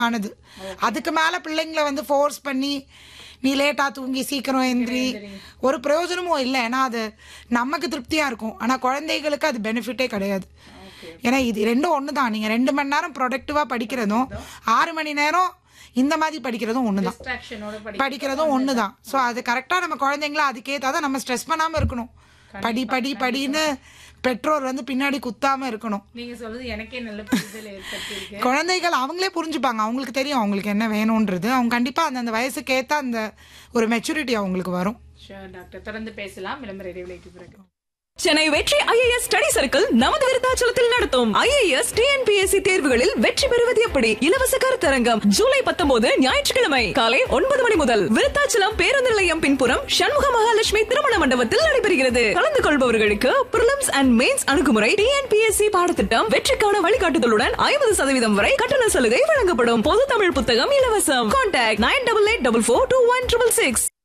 ஆனது அதுக்கு மேல பிள்ளைங்களை வந்து ஃபோர்ஸ் பண்ணி நீ லேட்டா தூங்கி சீக்கிரம் எந்திரி ஒரு பிரயோஜனமும் இல்லை ஏன்னா அது நமக்கு திருப்தியா இருக்கும் ஆனா குழந்தைகளுக்கு அது பெனிஃபிட்டே கிடையாது ஏன்னா இது ரெண்டும் ஒன்று தான் நீங்கள் ரெண்டு மணி நேரம் ப்ரொடக்டிவாக படிக்கிறதும் ஆறு மணி நேரம் இந்த மாதிரி படிக்கிறதும் ஒன்று தான் டிஸ்ட்ராக்ஷனோட படி படிக்கிறதும் ஒன்று தான் ஸோ அது கரெக்டாக நம்ம குழந்தைங்கள அதுக்கேற்றாதான் நம்ம ஸ்ட்ரெஸ் பண்ணாமல் இருக்கணும் படி படி படின்னு பெற்றோர் வந்து பின்னாடி குத்தாமல் இருக்கணும் நீங்க சொல்றது எனக்கே நல்ல புரிதல் ஏற்பட்டிருக்கு குழந்தைகள் அவங்களே புரிஞ்சுப்பாங்க அவங்களுக்கு தெரியும் அவங்களுக்கு என்ன வேணும்ன்றது அவங்க கண்டிப்பாக அந்தந்த வயசுக்கு ஏற்ற அந்த ஒரு மெச்சூரிட்டி அவங்களுக்கு வரும் ஷூர் டாக்டர் தொடர்ந்து பேசலாம் விளம்பர இடைவெளிக்கு பிறகு சென்னை வெற்றி ஐஏஎஸ் ஸ்டடி சர்க்கிள் நமது விருத்தாச்சலத்தில் நடத்தும் ஐஏஎஸ் டிஎன்பிஎஸ்சி தேர்வுகளில் வெற்றி பெறுவது எப்படி இலவச கருத்தரங்கம் ஜூலை பத்தொன்பது ஞாயிற்றுக்கிழமை காலை ஒன்பது மணி முதல் விருத்தாச்சலம் பேருந்து நிலையம் பின்புறம் சண்முக மகாலட்சுமி திருமண மண்டபத்தில் நடைபெறுகிறது கலந்து கொள்பவர்களுக்கு பிரிலிம்ஸ் அண்ட் மெயின்ஸ் அணுகுமுறை டிஎன்பிஎஸ்சி பாடத்திட்டம் வெற்றிக்கான வழிகாட்டுதலுடன் ஐம்பது சதவீதம் வரை கட்டண சலுகை வழங்கப்படும் பொது தமிழ் புத்தகம் இலவசம் contact nine double eight double four two one triple six